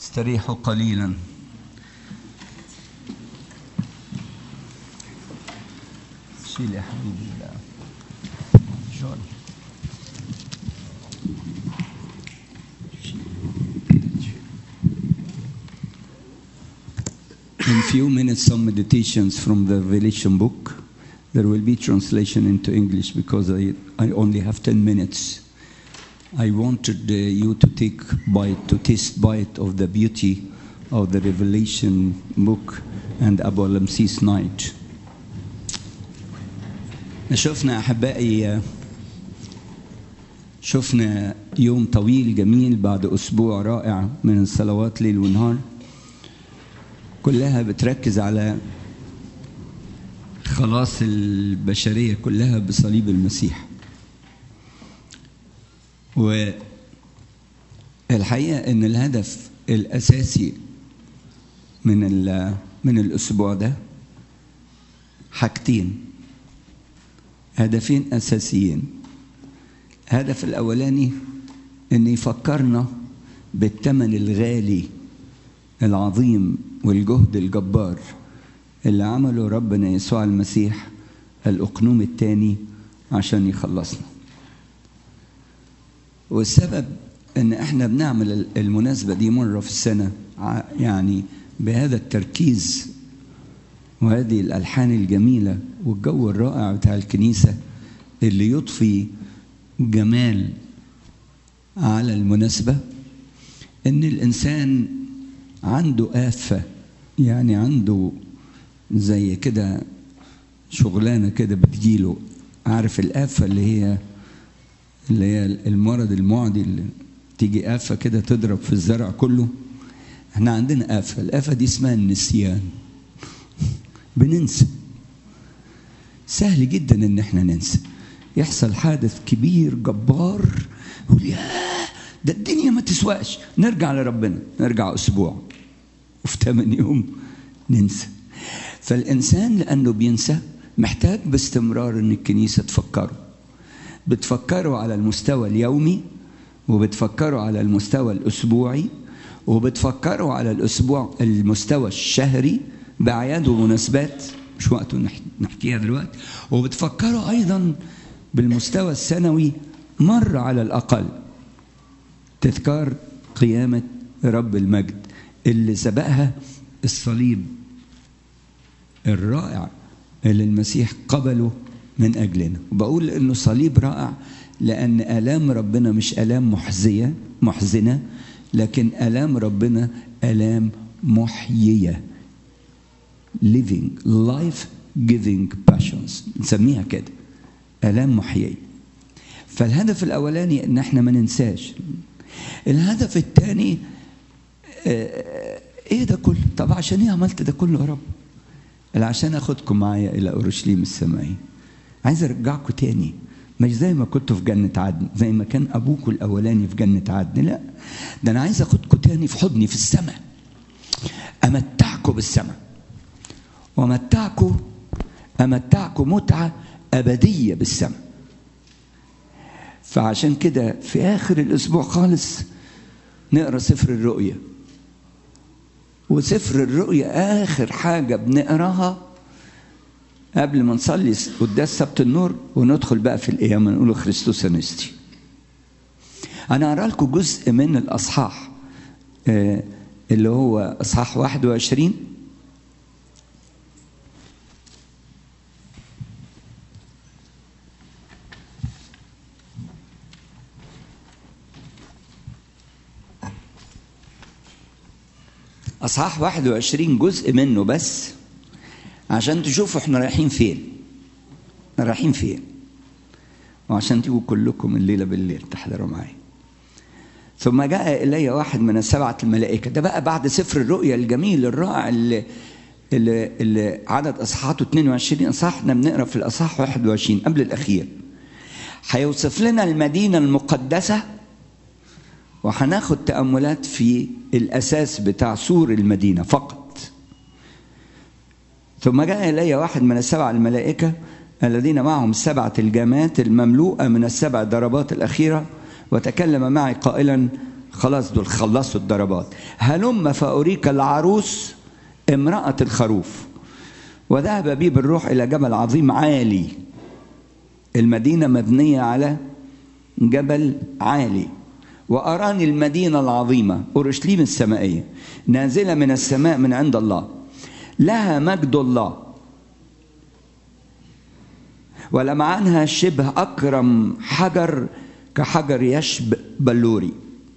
استريحوا قليلا شيل يا حبيبي لا جون In few minutes, some meditations from the Revelation book. There will be translation into English because I, I only have 10 minutes. I wanted uh, you to take bite, to taste bite of the beauty of the Revelation book and Abu Lamsis night. شفنا أحبائي شفنا يوم طويل جميل بعد أسبوع رائع من الصلوات ليل ونهار كلها بتركز على خلاص البشرية كلها بصليب المسيح والحقيقة أن الهدف الأساسي من من الأسبوع ده حاجتين هدفين أساسيين الهدف الأولاني أن يفكرنا بالثمن الغالي العظيم والجهد الجبار اللي عمله ربنا يسوع المسيح الأقنوم الثاني عشان يخلصنا والسبب ان احنا بنعمل المناسبة دي مرة في السنة يعني بهذا التركيز وهذه الألحان الجميلة والجو الرائع بتاع الكنيسة اللي يضفي جمال على المناسبة ان الإنسان عنده آفة يعني عنده زي كده شغلانة كده بتجيله عارف الآفة اللي هي اللي هي المرض المعدي اللي تيجي آفة كده تضرب في الزرع كله احنا عندنا آفة الآفة دي اسمها النسيان بننسى سهل جدا ان احنا ننسى يحصل حادث كبير جبار يقول يا ده الدنيا ما تسواش نرجع لربنا نرجع اسبوع وفي ثمان يوم ننسى فالانسان لانه بينسى محتاج باستمرار ان الكنيسه تفكره بتفكروا على المستوى اليومي وبتفكروا على المستوى الأسبوعي وبتفكروا على الأسبوع المستوى الشهري بأعياد ومناسبات مش وقته نحكيها دلوقتي وبتفكروا أيضا بالمستوى السنوي مرة على الأقل تذكار قيامة رب المجد اللي سبقها الصليب الرائع اللي المسيح قبله من أجلنا وبقول إنه صليب رائع لأن آلام ربنا مش آلام محزية محزنة لكن آلام ربنا آلام محيية living life giving passions نسميها كده آلام محيية فالهدف الأولاني إن إحنا ما ننساش الهدف الثاني إيه ده كله طب عشان إيه عملت ده كله يا رب عشان أخدكم معايا إلى أورشليم السمائي عايز ارجعكم تاني مش زي ما كنتوا في جنة عدن زي ما كان أبوكم الأولاني في جنة عدن لا ده أنا عايز أخدكم تاني في حضني في السماء أمتعكم بالسماء وأمتعكم أمتعكم متعة أبدية بالسماء فعشان كده في آخر الأسبوع خالص نقرأ سفر الرؤيا وسفر الرؤيا آخر حاجة بنقراها قبل ما نصلي قداس سبت النور وندخل بقى في القيامة نقول خريستوس انستي أنا أقرأ لكم جزء من الأصحاح اللي هو أصحاح 21 أصحاح 21 جزء منه بس عشان تشوفوا احنا رايحين فين رايحين فين وعشان تيجوا كلكم الليله بالليل تحضروا معايا ثم جاء الي واحد من السبعه الملائكه ده بقى بعد سفر الرؤيا الجميل الرائع اللي اللي, اللي عدد اصحاحاته 22 اصحاح احنا بنقرا في الاصحاح 21 قبل الاخير هيوصف لنا المدينه المقدسه وهناخد تاملات في الاساس بتاع سور المدينه فقط ثم جاء إلي واحد من السبع الملائكة الذين معهم سبعة الجامات المملوءة من السبع ضربات الأخيرة وتكلم معي قائلا خلاص دول خلصوا الضربات هلم فأريك العروس امرأة الخروف وذهب بي بالروح إلى جبل عظيم عالي المدينة مبنية على جبل عالي وأراني المدينة العظيمة أورشليم السمائية نازلة من السماء من عند الله لها مجد الله ولمعانها شبه أكرم حجر كحجر يشب بلوري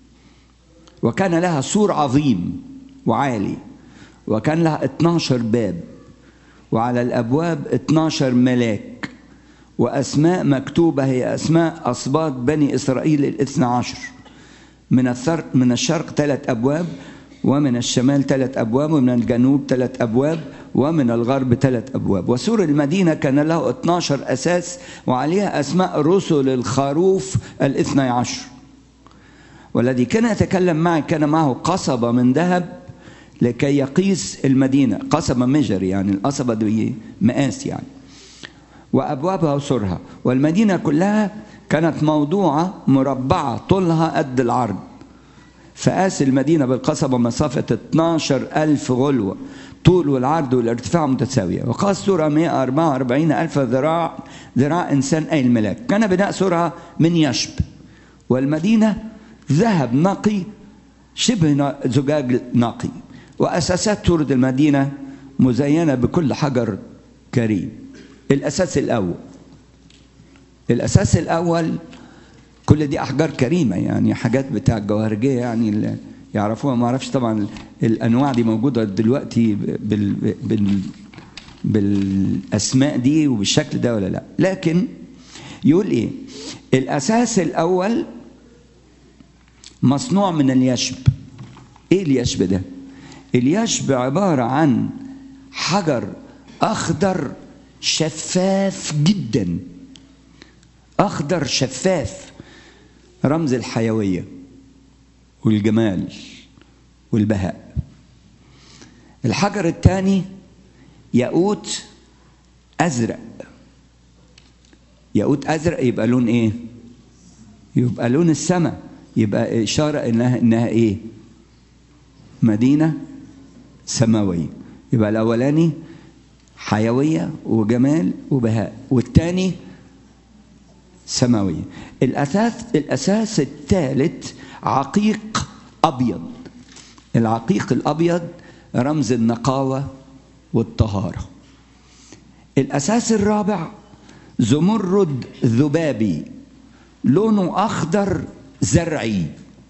وكان لها سور عظيم وعالي وكان لها 12 باب وعلى الأبواب 12 ملاك وأسماء مكتوبة هي أسماء أصباط بني إسرائيل الاثنى عشر من الثر من الشرق ثلاث أبواب ومن الشمال ثلاث أبواب ومن الجنوب ثلاث أبواب ومن الغرب ثلاث أبواب وسور المدينة كان له 12 أساس وعليها أسماء رسل الخروف الاثنى عشر والذي كان يتكلم معي كان معه قصبة من ذهب لكي يقيس المدينة قصبة مجر يعني القصبة دي مقاس يعني وأبوابها وسورها والمدينة كلها كانت موضوعة مربعة طولها قد العرض فقاس المدينة بالقصبة مسافة 12 ألف غلوة طول والعرض والارتفاع متساوية وقاس سورة 144 ألف ذراع ذراع إنسان أي الملاك كان بناء سورها من يشب والمدينة ذهب نقي شبه زجاج نقي وأساسات سورة المدينة مزينة بكل حجر كريم الأساس الأول الأساس الأول كل دي أحجار كريمة يعني حاجات بتاع الجوهرجية يعني اللي يعرفوها ما أعرفش طبعا الأنواع دي موجودة دلوقتي بال, بال بالأسماء دي وبالشكل ده ولا لا لكن يقول إيه الأساس الأول مصنوع من اليشب إيه اليشب ده اليشب عبارة عن حجر أخضر شفاف جدا أخضر شفاف رمز الحيوية والجمال والبهاء الحجر الثاني ياقوت أزرق ياقوت أزرق يبقى لون إيه؟ يبقى لون السماء يبقى إشارة إنها إنها إيه؟ مدينة سماوية يبقى الأولاني حيوية وجمال وبهاء والثاني سماوية الأساس الأساس الثالث عقيق أبيض العقيق الأبيض رمز النقاوة والطهارة الأساس الرابع زمرد ذبابي لونه أخضر زرعي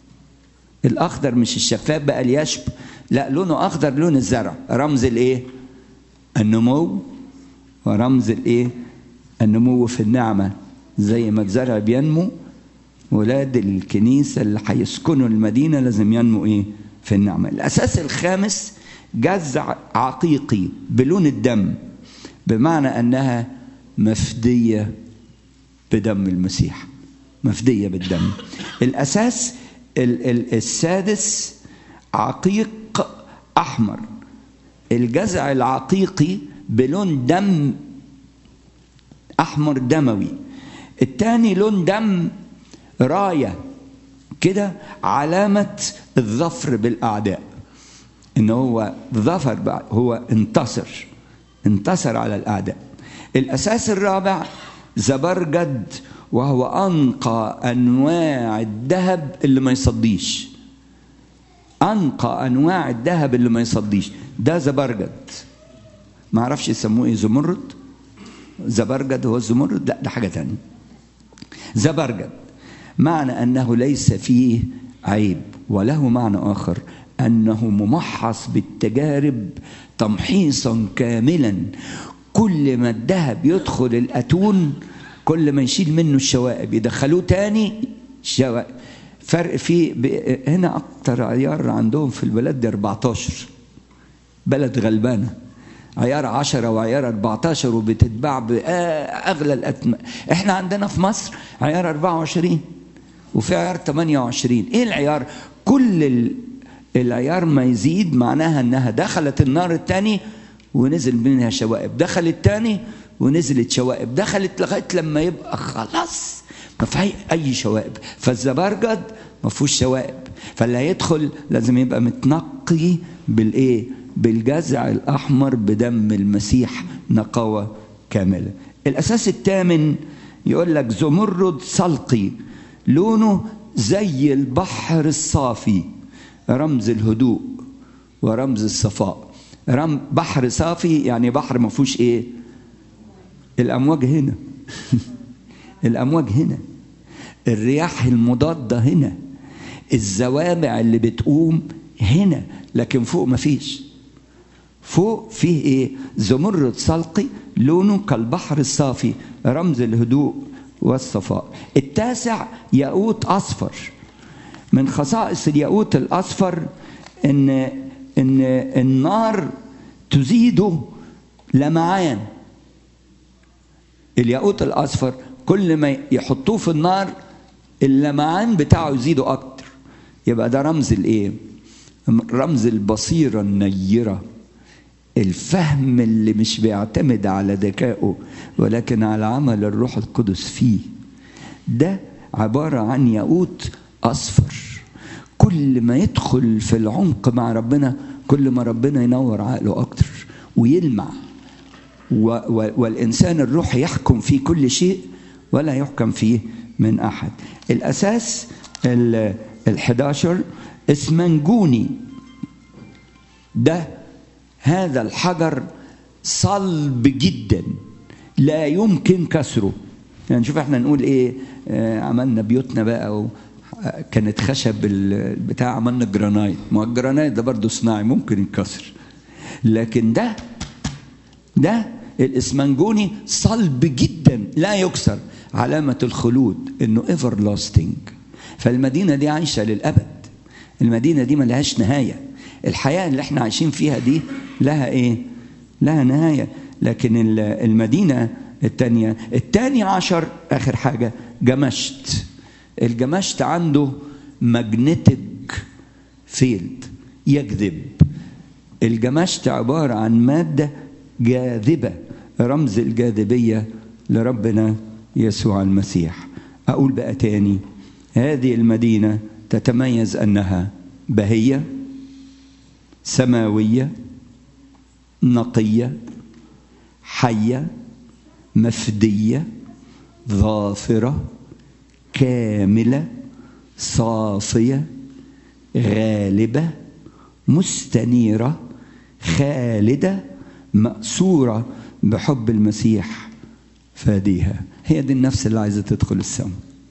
الأخضر مش الشفاف بقى اليشب لا لونه أخضر لون الزرع رمز الإيه؟ النمو ورمز الإيه؟ النمو في النعمة زي ما الزرع بينمو ولاد الكنيسة اللي هيسكنوا المدينة لازم ينمو إيه؟ في النعمة الأساس الخامس جزع عقيقي بلون الدم بمعنى أنها مفدية بدم المسيح مفدية بالدم الأساس السادس عقيق أحمر الجزع العقيقي بلون دم أحمر دموي الثاني لون دم راية كده علامة الظفر بالأعداء إن هو ظفر هو انتصر انتصر على الأعداء الأساس الرابع زبرجد وهو أنقى أنواع الذهب اللي ما يصديش أنقى أنواع الذهب اللي ما يصديش ده زبرجد ما اعرفش يسموه ايه زمرد زبرجد هو الزمرد لا ده حاجة تانية زبرجد معنى أنه ليس فيه عيب وله معنى آخر أنه ممحص بالتجارب تمحيصا كاملا كل ما الذهب يدخل الأتون كل ما يشيل منه الشوائب يدخلوه تاني شوائب فرق في هنا أكتر عيار عندهم في البلد دي 14 بلد غلبانة عيار 10 وعيار 14 وبتتباع بأغلى الأتم احنا عندنا في مصر عيار 24 وفي عيار 28 ايه العيار كل ال... العيار ما يزيد معناها انها دخلت النار الثاني ونزل منها شوائب دخلت تاني ونزلت شوائب دخلت لغايه لما يبقى خلاص ما في اي شوائب فالزبرجد ما فيهوش شوائب فاللي هيدخل لازم يبقى متنقي بالايه بالجزع الاحمر بدم المسيح نقاوه كامله الاساس الثامن يقول لك زمرد صلقي لونه زي البحر الصافي رمز الهدوء ورمز الصفاء رم بحر صافي يعني بحر ما فيهوش ايه الامواج هنا الامواج هنا الرياح المضاده هنا الزوابع اللي بتقوم هنا لكن فوق ما فيش فوق فيه ايه زمرد صلقي لونه كالبحر الصافي رمز الهدوء والصفاء التاسع ياقوت اصفر من خصائص الياقوت الاصفر ان ان النار تزيده لمعان الياقوت الاصفر كل ما يحطوه في النار اللمعان بتاعه يزيده اكتر يبقى ده رمز الايه رمز البصيره النيره الفهم اللي مش بيعتمد على ذكائه ولكن على عمل الروح القدس فيه ده عباره عن ياقوت اصفر كل ما يدخل في العمق مع ربنا كل ما ربنا ينور عقله اكتر ويلمع و و والانسان الروح يحكم في كل شيء ولا يحكم فيه من احد الاساس ال11 اسمنجوني ده هذا الحجر صلب جدا لا يمكن كسره يعني شوف احنا نقول ايه آه عملنا بيوتنا بقى و كانت خشب بتاع عملنا جرانايت ما الجرانايت ده برضه صناعي ممكن ينكسر لكن ده ده الاسمنجوني صلب جدا لا يكسر علامة الخلود انه ايفر لاستنج فالمدينة دي عايشة للأبد المدينة دي ملهاش نهاية الحياة اللي احنا عايشين فيها دي لها ايه لها نهاية لكن المدينة الثانية الثاني عشر آخر حاجة جمشت الجمشت عنده ماجنتيك فيلد يجذب الجمشت عبارة عن مادة جاذبة رمز الجاذبية لربنا يسوع المسيح أقول بقى تاني هذه المدينة تتميز أنها بهية سماوية نقية حية مفدية ظافرة كاملة صافية غالبة مستنيرة خالدة مأسورة بحب المسيح فاديها هي دي النفس اللي عايزة تدخل السماء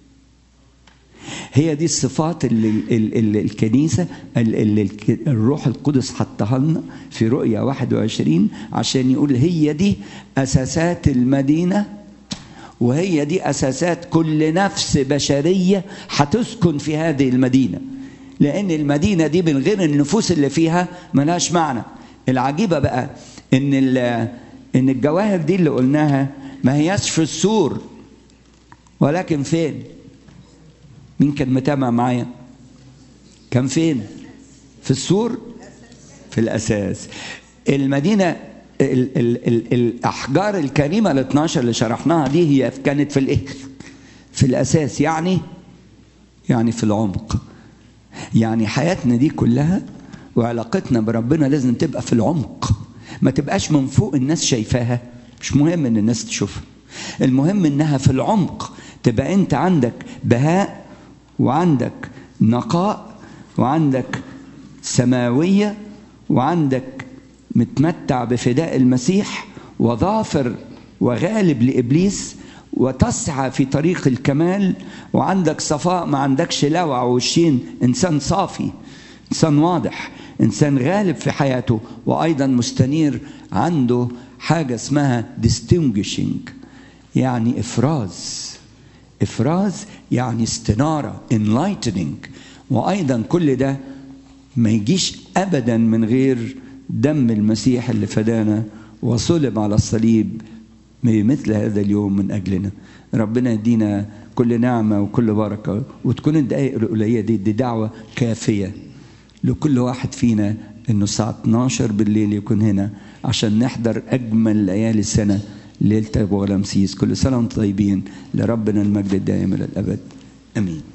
هي دي الصفات اللي, اللي الكنيسة اللي الروح القدس حطها لنا في رؤية 21 عشان يقول هي دي أساسات المدينة وهي دي أساسات كل نفس بشرية هتسكن في هذه المدينة لأن المدينة دي من غير النفوس اللي فيها ملهاش معنى العجيبة بقى إن إن الجواهر دي اللي قلناها ما هياش في السور ولكن فين؟ مين كان متابع معايا؟ كان فين؟ في السور؟ في الأساس المدينة ال ال ال الأحجار الكريمة ال 12 اللي شرحناها دي هي كانت في الإيه؟ في الأساس يعني يعني في العمق يعني حياتنا دي كلها وعلاقتنا بربنا لازم تبقى في العمق ما تبقاش من فوق الناس شايفاها مش مهم ان الناس تشوفها المهم انها في العمق تبقى انت عندك بهاء وعندك نقاء وعندك سماويه وعندك متمتع بفداء المسيح وظافر وغالب لابليس وتسعى في طريق الكمال وعندك صفاء ما عندكش لوع وشين انسان صافي انسان واضح انسان غالب في حياته وايضا مستنير عنده حاجه اسمها distinguishing يعني افراز افراز يعني استناره enlightening وايضا كل ده ما يجيش ابدا من غير دم المسيح اللي فدانا وصلب على الصليب مثل هذا اليوم من اجلنا ربنا يدينا كل نعمه وكل بركه وتكون الدقائق القليله دي دي دعوه كافيه لكل واحد فينا انه الساعه 12 بالليل يكون هنا عشان نحضر اجمل ليالي السنه ليله ابو غلامسيس كل سنه وانتم طيبين لربنا المجد الدائم الى الابد امين